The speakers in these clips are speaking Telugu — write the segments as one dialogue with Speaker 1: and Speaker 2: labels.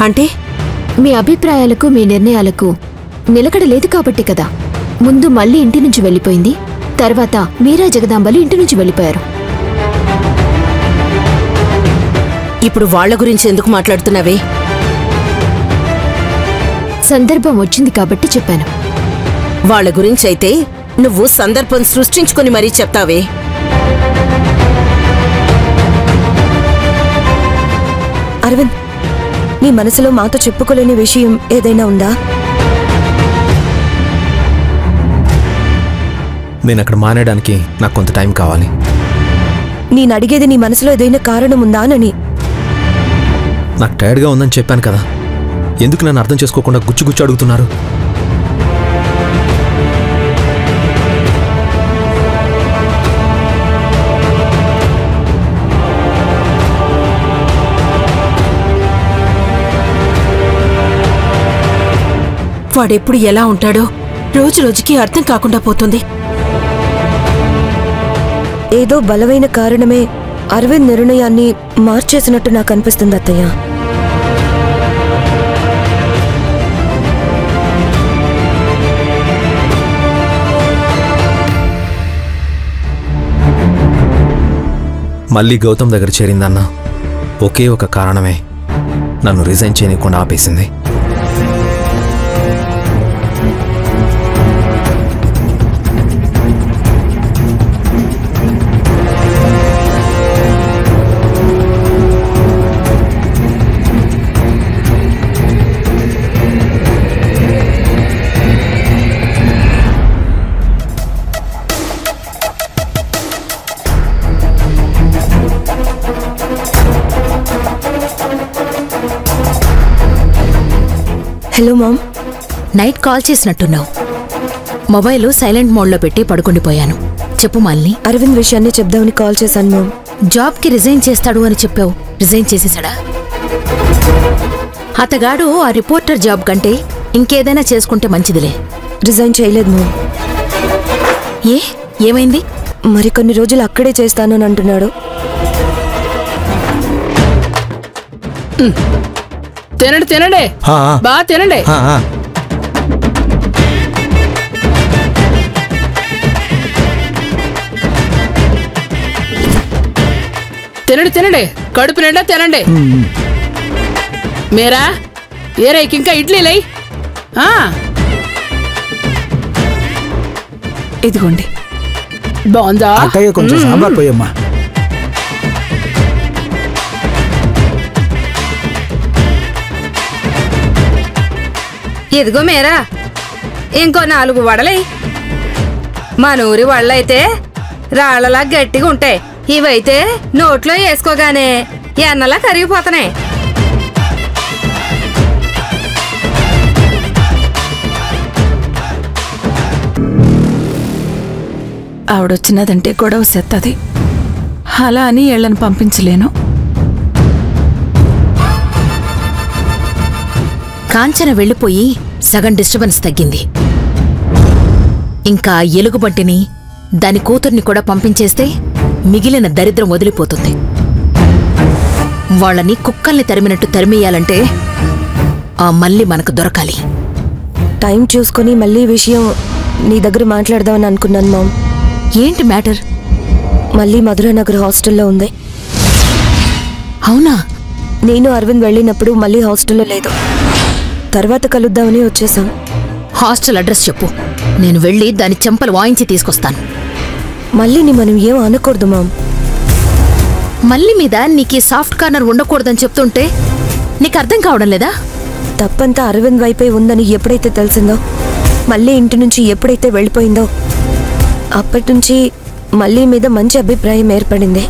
Speaker 1: అంటే
Speaker 2: మీ అభిప్రాయాలకు మీ నిర్ణయాలకు నిలకడ లేదు కాబట్టి కదా ముందు మళ్ళీ ఇంటి నుంచి వెళ్ళిపోయింది తర్వాత మీరా జగదాంబలు ఇంటి నుంచి వెళ్ళిపోయారు
Speaker 1: ఇప్పుడు వాళ్ళ గురించి ఎందుకు మాట్లాడుతున్నావే
Speaker 2: సందర్భం వచ్చింది కాబట్టి చెప్పాను
Speaker 1: వాళ్ళ గురించి అయితే నువ్వు సందర్భం సృష్టించుకొని మరీ చెప్తావే
Speaker 3: అరవింద్ నీ మనసులో మాతో చెప్పుకోలేని విషయం ఏదైనా ఉందా
Speaker 4: నేను అక్కడ మానేయడానికి నాకు కొంత టైం కావాలి
Speaker 3: నేను అడిగేది నీ మనసులో ఏదైనా కారణం ఉందానని
Speaker 4: నాకు టైర్డ్గా ఉందని చెప్పాను కదా ఎందుకు నన్ను అర్థం చేసుకోకుండా గుచ్చు గుచ్చు అడుగుతున్నారు
Speaker 1: వాడెప్పుడు ఎలా ఉంటాడో రోజు రోజుకి అర్థం కాకుండా పోతుంది
Speaker 3: ఏదో బలమైన కారణమే అరవింద్ నిర్ణయాన్ని మార్చేసినట్టు నాకు అనిపిస్తుంది అత్తయ్య
Speaker 4: మళ్ళీ గౌతమ్ దగ్గర చేరిందన్న ఒకే ఒక కారణమే నన్ను రిజైన్ చేయకుండా ఆపేసింది
Speaker 3: హలో మామ్
Speaker 5: నైట్ కాల్ చేసినట్టున్నావు మొబైల్ సైలెంట్ మోడ్లో పెట్టి పడుకుండిపోయాను చెప్పు మాలిని
Speaker 3: అరవింద్ విషయాన్ని చెప్దామని కాల్ చేశాను మామ్
Speaker 5: జాబ్కి రిజైన్ చేస్తాడు అని చెప్పావు రిజైన్ చేసేసాడా అతగాడు ఆ రిపోర్టర్ జాబ్ కంటే ఇంకేదైనా చేసుకుంటే మంచిదిలే
Speaker 3: రిజైన్ చేయలేదు మామ్
Speaker 5: ఏ ఏమైంది
Speaker 3: మరికొన్ని రోజులు అక్కడే చేస్తాను అని అంటున్నాడు
Speaker 6: తినండి తినండి
Speaker 4: ఆ, ఆ,
Speaker 6: బాగా తినండి
Speaker 4: ఆ, ఆ.
Speaker 6: తినండి తినండి కడుపు నిండా తినండి మీరా ఏరే ఇంకా ఇడ్లీ లై ఆ,
Speaker 7: ఇదిగోండి
Speaker 6: బాగుందా
Speaker 8: అక్కయ్య కొంచెం సాంబార్ పోయమ్మా
Speaker 9: ఇదిగో మేరా ఇంకో నాలుగు వడలై మన ఊరి వడలైతే రాళ్లలా గట్టిగా ఉంటాయి ఇవైతే నోట్లో వేసుకోగానే ఎన్నలా కరిగిపోతున్నాయి
Speaker 7: ఆవిడొచ్చినదంటే గొడవ సెత్తది అలా అని ఏళ్ళని పంపించలేను
Speaker 5: కాంచన వెళ్ళిపోయి సగం డిస్టర్బెన్స్ తగ్గింది ఇంకా ఆ ఎలుగుబంటిని దాని కూతుర్ని కూడా పంపించేస్తే మిగిలిన దరిద్రం వదిలిపోతుంది వాళ్ళని కుక్కల్ని తరిమినట్టు తరిమేయాలంటే ఆ మళ్ళీ మనకు దొరకాలి
Speaker 3: టైం చూసుకొని మళ్ళీ ఈ విషయం నీ దగ్గర మాట్లాడదామని అనుకున్నాను మామ్
Speaker 5: ఏంటి మ్యాటర్
Speaker 3: మళ్ళీ మధురానగర్ హాస్టల్లో ఉంది
Speaker 5: అవునా
Speaker 3: నేను అరవింద్ వెళ్ళినప్పుడు మళ్ళీ హాస్టల్లో లేదు తర్వాత కలుద్దామని వచ్చేసాం
Speaker 5: హాస్టల్ అడ్రస్ చెప్పు నేను వెళ్ళి దాని చెంపలు వాయించి తీసుకొస్తాను
Speaker 3: మళ్ళీ నీ మనం ఏం అనకూడదు మామ్
Speaker 5: మళ్ళీ మీద నీకు ఈ సాఫ్ట్ కార్నర్ ఉండకూడదని చెప్తుంటే నీకు అర్థం కావడం లేదా
Speaker 3: తప్పంతా అరవింద్ వైపే ఉందని ఎప్పుడైతే తెలిసిందో మళ్ళీ ఇంటి నుంచి ఎప్పుడైతే వెళ్ళిపోయిందో అప్పటి నుంచి మళ్ళీ మీద మంచి అభిప్రాయం ఏర్పడింది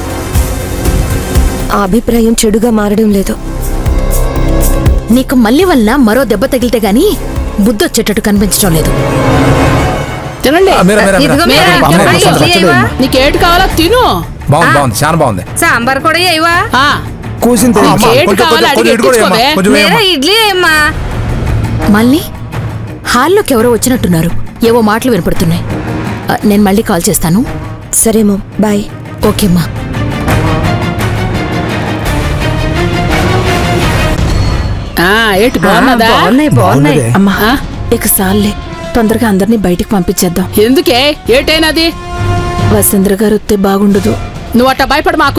Speaker 3: ఆ అభిప్రాయం చెడుగా మారడం లేదు
Speaker 5: నీకు మళ్ళీ వల్ల మరో దెబ్బ తగిలితే గాని బుద్ధొచ్చేటట్టు కనిపించడం లేదు
Speaker 8: తినండి
Speaker 9: ఇదిగో మీరా,
Speaker 8: అమ్మాయి
Speaker 9: ఇడ్లీ
Speaker 8: కోసం
Speaker 9: వేయవా?
Speaker 6: నీకేటి కావాలో తిను
Speaker 8: బాగుంది బాగుంది చాలా బాగుంది
Speaker 9: సాంబార్ కూడా వేయవా
Speaker 6: ఆ,
Speaker 8: కూసింది తిను.
Speaker 6: అమ్మా, ఏంటి
Speaker 8: కొంచెం
Speaker 6: కావాలో
Speaker 8: కొంచెం
Speaker 6: అడిగి
Speaker 8: ఇటు కూడా వేయమ్మా.
Speaker 6: ఎక్కించుకోవే.
Speaker 8: కొంచెం
Speaker 9: మీరా
Speaker 8: వేయమ్మా.
Speaker 9: ఇడ్లీ వేయమ్మా
Speaker 5: మళ్ళీ హాల్లోకి ఎవరో వచ్చినట్టున్నారు ఏవో మాటలు వినపడుతున్నాయి ఆ, నేను మళ్ళీ కాల్ చేస్తాను
Speaker 3: సరే మామ్ బాయ్
Speaker 5: ఓకేమ్మా
Speaker 6: ఏటి బాగున్నదా
Speaker 9: బాగున్నాయి బాగున్నాయి
Speaker 8: బాగున్నదే.
Speaker 7: అమ్మా
Speaker 6: ఆ?
Speaker 7: ఇక సాల్లే తొందరగా అందరినీ బయటికి పంపించేద్దాం
Speaker 6: ఎందుకే ఏటైనది
Speaker 7: వసుంధర గారు వస్తే బాగుండదు
Speaker 6: నువ్వు అట్ట భయపడి మాకు